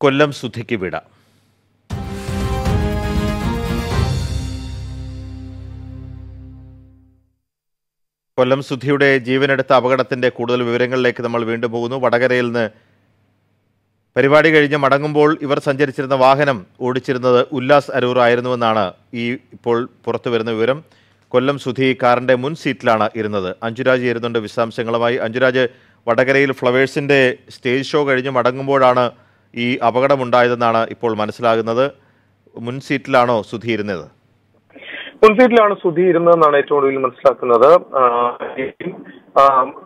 കൊല്ലം സുധിക്ക് വിട കൊല്ലം സുധിയുടെ ജീവനെടുത്ത അപകടത്തിന്റെ കൂടുതൽ വിവരങ്ങളിലേക്ക് നമ്മൾ വീണ്ടും പോകുന്നു വടകരയിൽ നിന്ന് പരിപാടി കഴിഞ്ഞ് മടങ്ങുമ്പോൾ ഇവർ സഞ്ചരിച്ചിരുന്ന വാഹനം ഓടിച്ചിരുന്നത് ഉല്ലാസ് അരൂർ ആയിരുന്നുവെന്നാണ് ഈ ഇപ്പോൾ പുറത്തു വരുന്ന വിവരം കൊല്ലം സുധി കാറിന്റെ മുൻ സീറ്റിലാണ് ഇരുന്നത് അഞ്ജുരാജ് ഇരുന്നുണ്ട് വിശദാംശങ്ങളുമായി അഞ്ജുരാജ് വടകരയിൽ ഫ്ലവേഴ്സിന്റെ സ്റ്റേജ് ഷോ കഴിഞ്ഞ് മടങ്ങുമ്പോഴാണ് ഈ അപകടമുണ്ടായതെന്നാണ് ഇപ്പോൾ മനസ്സിലാകുന്നത് മുൻ സീറ്റിലാണോ സുധി ഇരുന്നത് മുൻസീറ്റിലാണ് സുധി ഇരുന്നതെന്നാണ് ഏറ്റവും ഒടുവിൽ മനസ്സിലാക്കുന്നത് ആ, ഈ, ആ,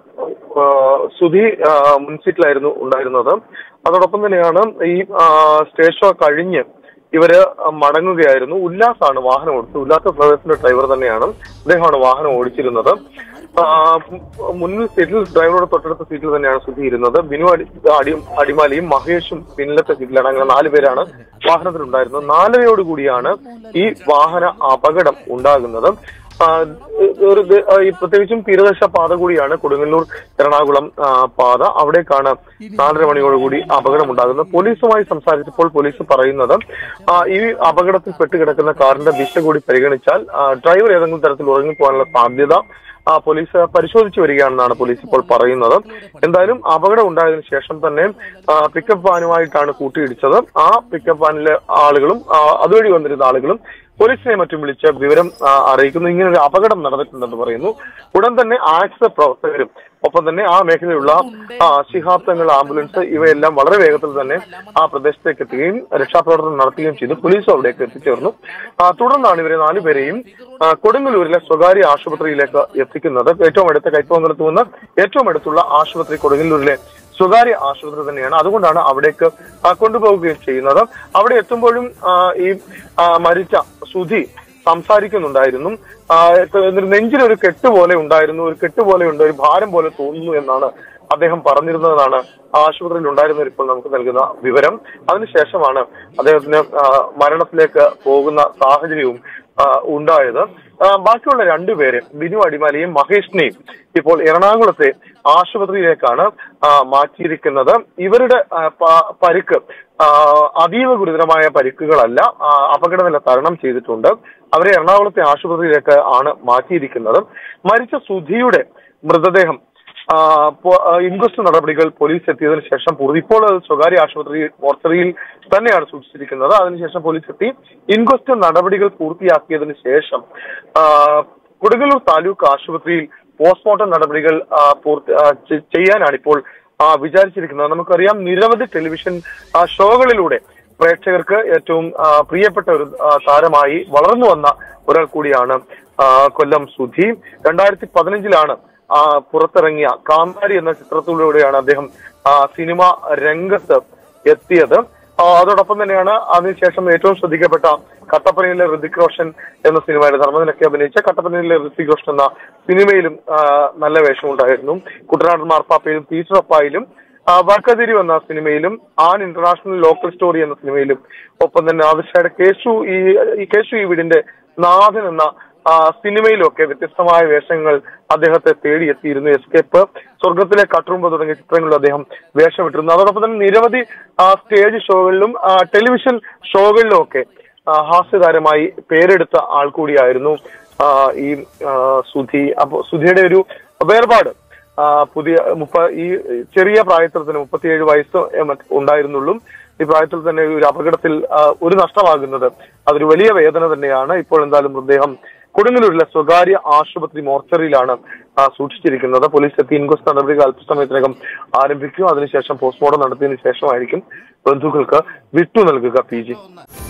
ആ, സുധി ആ, മുൻസീറ്റിലായിരുന്നു ഉണ്ടായിരുന്നത് അതോടൊപ്പം തന്നെയാണ് ഈ ആ, സ്റ്റേജ് ഷോ കഴിഞ്ഞ് ഇവര് മടങ്ങുകയായിരുന്നു ഉല്ലാസാണ് വാഹനം ഓടിച്ചത് ഉല്ലാസ ഫ്ലവേഴ്സിന്റെ ഡ്രൈവർ തന്നെയാണ് അദ്ദേഹമാണ് വാഹനം ഓടിച്ചിരുന്നത് ആ, മുന്നിൽ സീറ്റിൽ ഡ്രൈവറോട് തൊട്ടടുത്ത സീറ്റിൽ തന്നെയാണ് സുധി ഇരുന്നത് ബിനു അടി അടി- അടിമാലിയും മഹേഷും പിന്നിലത്തെ സീറ്റിലാണ് അങ്ങനെ നാല് പേരാണ് വാഹനത്തിലുണ്ടായിരുന്നത് നാലരയോട് കൂടിയാണ് ഈ വാഹന അപകടം ഉണ്ടാകുന്നത് ആ, ഒരു ഇത്, ആ, ഈ പ്രത്യേകിച്ചും തീരദേശ പാത കൂടിയാണ് കൊടുങ്ങല്ലൂർ എറണാകുളം ആ, പാത അവിടേക്കാണ് നാലര മണിയോടുകൂടി അപകടം ഉണ്ടാകുന്നത് പോലീസുമായി സംസാരിച്ചപ്പോൾ പോലീസ് പറയുന്നത് ആ, ഈ അപകടത്തിൽ പെട്ടുകിടക്കുന്ന കാറിന്റെ ദിശ കൂടി പരിഗണിച്ചാൽ ആ, ഡ്രൈവർ ഏതെങ്കിലും തരത്തിൽ ഉറങ്ങിപ്പോകാനുള്ള സാധ്യത ആ, പോലീസ് പരിശോധിച്ചു വരികയാണെന്നാണ് പോലീസ് ഇപ്പോൾ പറയുന്നത് എന്തായാലും അപകടം ഉണ്ടായതിനു ശേഷം തന്നെ പിക്കപ്പ് വാനുമായിട്ടാണ് കൂട്ടിയിടിച്ചത് ആ പിക്കപ്പ് വാനിലെ ആളുകളും ആ, അതുവഴി വന്നിരുന്ന ആളുകളും പോലീസിനെ മറ്റും വിളിച്ച് വിവരം ആ, അറിയിക്കുന്നു ഇങ്ങനെ ഒരു അപകടം നടന്നിട്ടുണ്ടെന്ന് പറയുന്നു ഉടൻ തന്നെ ആക്സ് പ്രവർത്തകരും ഒപ്പം തന്നെ ആ മേഖലയിലുള്ള ആ, ശിഹാബ് തങ്ങൾ ആംബുലൻസ് ഇവയെല്ലാം വളരെ വേഗത്തിൽ തന്നെ ആ പ്രദേശത്തേക്ക് എത്തുകയും രക്ഷാപ്രവർത്തനം നടത്തുകയും ചെയ്തു പോലീസും അവിടേക്ക് എത്തിച്ചേർന്നു ആ, തുടർന്നാണ് ഇവരെ നാലുപേരെയും ആ, കൊടുങ്ങല്ലൂരിലെ സ്വകാര്യ ആശുപത്രിയിലേക്ക് എത്തിക്കുന്നത് ഏറ്റവും അടുത്ത കൈപ്പമംഗലത്ത് നിന്ന് ഏറ്റവും അടുത്തുള്ള ആശുപത്രി കൊടുങ്ങല്ലൂരിലെ സ്വകാര്യ ആശുപത്രി തന്നെയാണ് അതുകൊണ്ടാണ് അവിടേക്ക് ആ, കൊണ്ടുപോവുകയും ചെയ്യുന്നത് അവിടെ എത്തുമ്പോഴും ആ, ഈ ആ, മരിച്ച സുധി സംസാരിക്കുന്നുണ്ടായിരുന്നു ആ, എന്നിട്ട് നെഞ്ചിലൊരു കെട്ട് പോലെ ഉണ്ടായിരുന്നു ഒരു കെട്ട് പോലെ ഉണ്ട് ഒരു ഭാരം പോലെ തോന്നുന്നു എന്നാണ് അദ്ദേഹം പറഞ്ഞിരുന്നതെന്നാണ് ആശുപത്രിയിൽ ഉണ്ടായിരുന്നവർ ഇപ്പോൾ നമുക്ക് നൽകുന്ന വിവരം അതിനുശേഷമാണ് അദ്ദേഹത്തിന് ആ, മരണത്തിലേക്ക് പോകുന്ന സാഹചര്യവും ആ, ഉണ്ടായത് ആ, ബാക്കിയുള്ള രണ്ടുപേരെ ബിനു അടിമാലിയും മഹേഷിനെയും ഇപ്പോൾ എറണാകുളത്തെ ആശുപത്രിയിലേക്കാണ് ആ, മാറ്റിയിരിക്കുന്നത് ഇവരുടെ ആ, പ- പരിക്ക് ആ, അതീവ ഗുരുതരമായ പരിക്കുകളല്ല ആ, അപകടനില തരണം ചെയ്തിട്ടുണ്ട് അവരെ എറണാകുളത്തെ ആശുപത്രിയിലേക്ക് ആണ് മാറ്റിയിരിക്കുന്നത് മരിച്ച സുധിയുടെ മൃതദേഹം ആ, പോ- ആ, ഇൻക്വസ്റ്റ് നടപടികൾ പോലീസ് എത്തിയതിനു ശേഷം പൂർത്തി ഇപ്പോൾ അത് സ്വകാര്യ ആശുപത്രി മോർച്ചറിയിൽ തന്നെയാണ് സൂക്ഷിച്ചിരിക്കുന്നത് അതിനുശേഷം പോലീസ് എത്തി ഇൻക്വസ്റ്റ് നടപടികൾ പൂർത്തിയാക്കിയതിനു ശേഷം ആ, കൊടുങ്ങല്ലൂർ താലൂക്ക് ആശുപത്രിയിൽ പോസ്റ്റ്മോർട്ടം നടപടികൾ ആ, പൂർത്തി ആ, ചെ- ചെയ്യാനാണ് ഇപ്പോൾ ആ, വിചാരിച്ചിരിക്കുന്നത് നമുക്കറിയാം നിരവധി ടെലിവിഷൻ ആ, ഷോകളിലൂടെ പ്രേക്ഷകർക്ക് ഏറ്റവും ആ, പ്രിയപ്പെട്ട ഒരു ആ, താരമായി വളർന്നു വന്ന ഒരാൾ കൂടിയാണ് ആ, കൊല്ലം സുധി രണ്ടായിരത്തി പതിനഞ്ചിലാണ് ആ, പുറത്തിറങ്ങിയ കാന്താരി എന്ന ചിത്രത്തിലൂടെയാണ് അദ്ദേഹം ആ, സിനിമ രംഗത്ത് എത്തിയത് ആ, അതോടൊപ്പം തന്നെയാണ് അതിനുശേഷം ഏറ്റവും ശ്രദ്ധിക്കപ്പെട്ട കട്ടപ്പനയിലെ ഋതിക് റോഷൻ എന്ന സിനിമയുടെ ധർമ്മത്തിനൊക്കെ അഭിനയിച്ച കട്ടപ്പനയിലെ ഋതിക് റോഷൻ എന്ന സിനിമയിലും ആ, നല്ല വേഷമുണ്ടായിരുന്നു കുട്ടനാട് മാർപ്പാപ്പയിലും പീറ്റർ അപ്പായിലും ആ, വർക്കതിരി എന്ന സിനിമയിലും ആൻ ഇന്റർനാഷണൽ ലോക്കൽ സ്റ്റോറി എന്ന സിനിമയിലും ഒപ്പം തന്നെ ആവശ്യയുടെ കേശു ഈ ഈ കേശു ഈ വീടിന്റെ നാഥൻ എന്ന ആ, സിനിമയിലൊക്കെ വ്യത്യസ്തമായ വേഷങ്ങൾ അദ്ദേഹത്തെ തേടിയെത്തിയിരുന്നു എസ്കേപ്പ് സ്വർഗത്തിലെ കട്ടുറുമ്പ് തുടങ്ങിയ ചിത്രങ്ങളിൽ അദ്ദേഹം വേഷമിട്ടിരുന്നു അതോടൊപ്പം തന്നെ നിരവധി ആ, സ്റ്റേജ് ഷോകളിലും ആ, ടെലിവിഷൻ ഷോകളിലും ഒക്കെ ആ, ഹാസ്യതാരമായി പേരെടുത്ത ആൾ കൂടിയായിരുന്നു ആ, ഈ ആ, സുധി അപ്പോ സുധിയുടെ ഒരു വേർപാട് ആ, പുതിയ മുപ്പ ഈ ചെറിയ പ്രായത്തിൽ തന്നെ മുപ്പത്തിയേഴ് വയസ്സ് മറ്റ് ഉണ്ടായിരുന്നുള്ളൂ ഈ പ്രായത്തിൽ തന്നെ ഒരു അപകടത്തിൽ ആ, ഒരു നഷ്ടമാകുന്നത് അതൊരു വലിയ വേദന തന്നെയാണ് ഇപ്പോൾ എന്തായാലും മൃതദേഹം കൊടുങ്ങല്ലൂരിലെ സ്വകാര്യ ആശുപത്രി മോർച്ചറിയിലാണ് ആ, സൂക്ഷിച്ചിരിക്കുന്നത് പോലീസ് എത്തി ഇൻക്വസ്റ്റ് നടപടികൾ അല്പസമയത്തിനകം ആരംഭിക്കും അതിനുശേഷം പോസ്റ്റ്മോർട്ടം നടത്തിയതിനു ശേഷമായിരിക്കും ബന്ധുക്കൾക്ക് വിട്ടു നൽകുക പി ജി